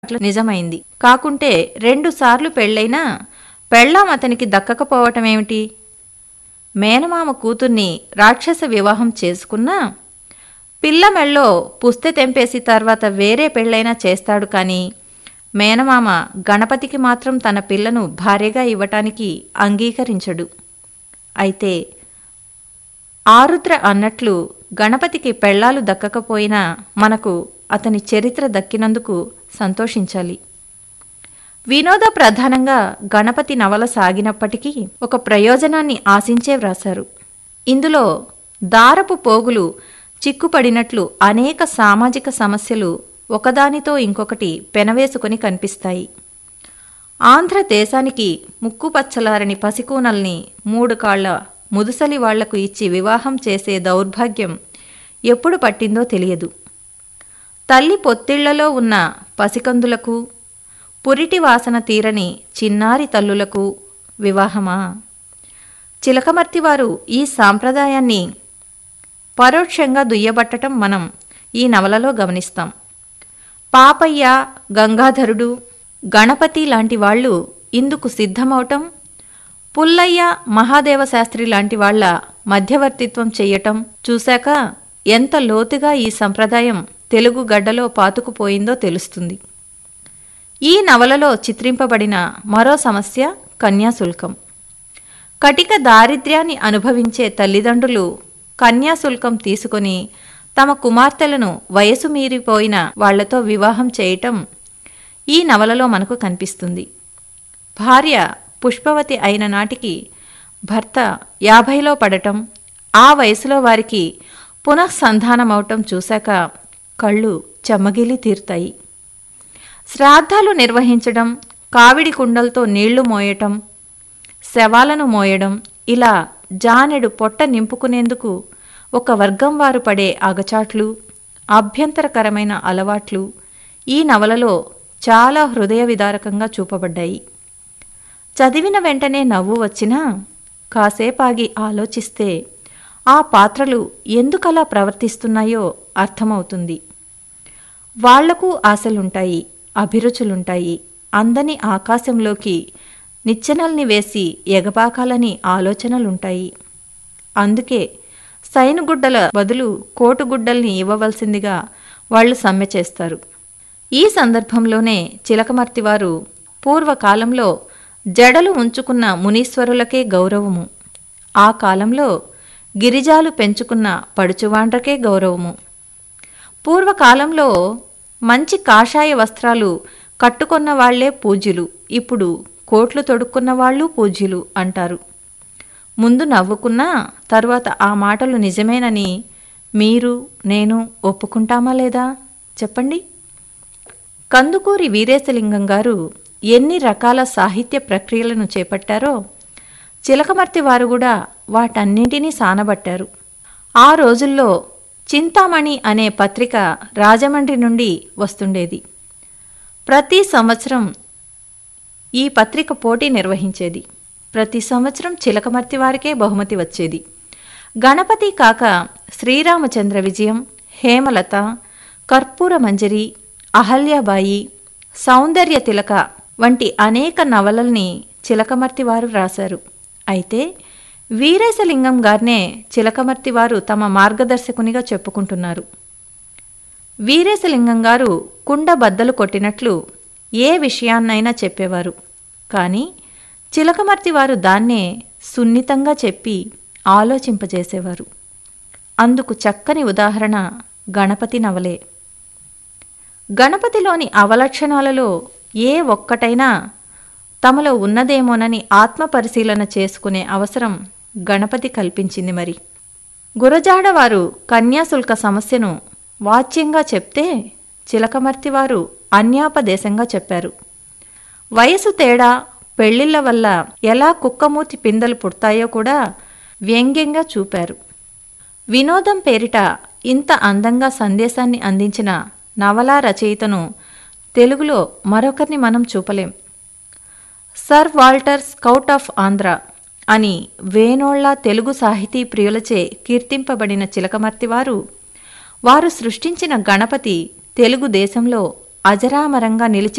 పట్ల నిజమైంది కాకుంటే రెండుసార్లు పెళ్ళైనా పెళ్ళాం అతనికి దక్కకపోవటమేమిటి మేనమామ కూతుర్ని రాక్షస వివాహం చేసుకున్నా పిల్ల మెళ్ళో పుస్తె తెంపేసి తర్వాత వేరే పెళ్ళైనా చేస్తాడు కానీ మేనమామ గణపతికి మాత్రం తన పిల్లను భార్యగా ఇవ్వటానికి అంగీకరించడు అయితే ఆరుద్ర అన్నట్లు గణపతికి పెళ్ళాలు దక్కకపోయినా మనకు అతని చరిత్ర దక్కినందుకు సంతోషించాలి వినోద ప్రధానంగా గణపతి నవల సాగినప్పటికీ ఒక ప్రయోజనాన్ని ఆశించే వ్రాశారు ఇందులో దారపు పోగులు చిక్కుపడినట్లు అనేక సామాజిక సమస్యలు ఒకదానితో ఇంకొకటి పెనవేసుకొని కనిపిస్తాయి ఆంధ్రదేశానికి ముక్కుపచ్చలారని పసికూనల్ని మూడు కాళ్ల ముదుసలి వాళ్లకు ఇచ్చి వివాహం చేసే దౌర్భాగ్యం ఎప్పుడు పట్టిందో తెలియదు తల్లి పొత్తిళ్లలో ఉన్న పసికందులకు పురిటి వాసన తీరని చిన్నారి తల్లులకు వివాహమా చిలకమర్తివారు ఈ సాంప్రదాయాన్ని పరోక్షంగా దుయ్యబట్టటం మనం ఈ నవలలో గమనిస్తాం పాపయ్య గంగాధరుడు గణపతి లాంటి వాళ్ళు ఇందుకు సిద్ధమవటం పుల్లయ్య మహాదేవ శాస్త్రి లాంటి వాళ్ళ మధ్యవర్తిత్వం చెయ్యటం చూశాక ఎంత లోతుగా ఈ సంప్రదాయం తెలుగు గడ్డలో పాతుకుపోయిందో తెలుస్తుంది ఈ నవలలో చిత్రింపబడిన మరో సమస్య కన్యాశుల్కం కటిక దారిద్ర్యాన్ని అనుభవించే తల్లిదండ్రులు కన్యాశుల్కం తీసుకొని తమ కుమార్తెలను వయసు మీరిపోయిన వాళ్లతో వివాహం చేయటం ఈ నవలలో మనకు కనిపిస్తుంది భార్య పుష్పవతి అయిన నాటికి భర్త యాభైలో పడటం ఆ వయసులో వారికి పునఃసంధానమవటం చూశాక కళ్ళు చెమ్మగిలి తీరుతాయి శ్రాద్ధాలు నిర్వహించడం కావిడి కుండలతో నీళ్లు మోయటం శవాలను మోయడం ఇలా జానెడు పొట్ట నింపుకునేందుకు ఒక వర్గం వారు పడే అగచాట్లు అభ్యంతరకరమైన అలవాట్లు ఈ నవలలో చాలా హృదయ విదారకంగా చూపబడ్డాయి చదివిన వెంటనే నవ్వు వచ్చినా కాసేపాగి ఆలోచిస్తే ఆ పాత్రలు ఎందుకలా ప్రవర్తిస్తున్నాయో అర్థమవుతుంది వాళ్లకు ఆశలుంటాయి అభిరుచులుంటాయి అందని ఆకాశంలోకి నిచ్చెనల్ని వేసి ఎగబాకాలని ఆలోచనలుంటాయి అందుకే సైనుగుడ్డల బదులు కోటుగుడ్డల్ని ఇవ్వవలసిందిగా వాళ్ళు సమ్మె చేస్తారు ఈ సందర్భంలోనే చిలకమర్తివారు పూర్వకాలంలో జడలు ఉంచుకున్న మునీశ్వరులకే గౌరవము ఆ కాలంలో గిరిజాలు పెంచుకున్న పడుచువాండ్రకే గౌరవము పూర్వకాలంలో మంచి కాషాయ వస్త్రాలు కట్టుకున్న వాళ్లే పూజ్యులు ఇప్పుడు కోట్లు తొడుక్కున్న వాళ్ళు పూజ్యులు అంటారు ముందు నవ్వుకున్నా తరువాత ఆ మాటలు నిజమేనని మీరు నేను ఒప్పుకుంటామా లేదా చెప్పండి కందుకూరి వీరేశలింగం గారు ఎన్ని రకాల సాహిత్య ప్రక్రియలను చేపట్టారో చిలకమర్తి వారు కూడా వాటన్నింటినీ సానబట్టారు ఆ రోజుల్లో చింతామణి అనే పత్రిక రాజమండ్రి నుండి వస్తుండేది ప్రతి సంవత్సరం ఈ పత్రిక పోటీ నిర్వహించేది ప్రతి సంవత్సరం చిలకమర్తి వారికే బహుమతి వచ్చేది గణపతి కాక శ్రీరామచంద్ర విజయం హేమలత కర్పూర మంజరి అహల్యాబాయి సౌందర్య తిలక వంటి అనేక నవలల్ని చిలకమర్తి వారు రాశారు అయితే వీరేశలింగం గారినే చిలకమర్తి వారు తమ మార్గదర్శకునిగా చెప్పుకుంటున్నారు వీరేశలింగం గారు కుండ బద్దలు కొట్టినట్లు ఏ విషయాన్నైనా చెప్పేవారు కానీ చిలకమర్తి వారు దాన్నే సున్నితంగా చెప్పి ఆలోచింపజేసేవారు అందుకు చక్కని ఉదాహరణ గణపతి నవలే గణపతిలోని అవలక్షణాలలో ఏ ఒక్కటైనా తమలో ఉన్నదేమోనని ఆత్మపరిశీలన చేసుకునే అవసరం గణపతి కల్పించింది మరి గురజాడవారు కన్యాశుల్క సమస్యను వాచ్యంగా చెప్తే చిలకమర్తివారు అన్యాపదేశంగా చెప్పారు వయసు తేడా పెళ్లిళ్ల వల్ల ఎలా కుక్కమూతి పిందెలు పుడతాయో కూడా వ్యంగ్యంగా చూపారు వినోదం పేరిట ఇంత అందంగా సందేశాన్ని అందించిన నవలా రచయితను తెలుగులో మరొకరిని మనం చూపలేం sir Walter Scott of Andhra అని వేనోళ్ల తెలుగు సాహితీ ప్రియులచే కీర్తింపబడిన చిలకమర్తివారు వారు సృష్టించిన గణపతి తెలుగు దేశంలో అజరామరంగా నిలిచి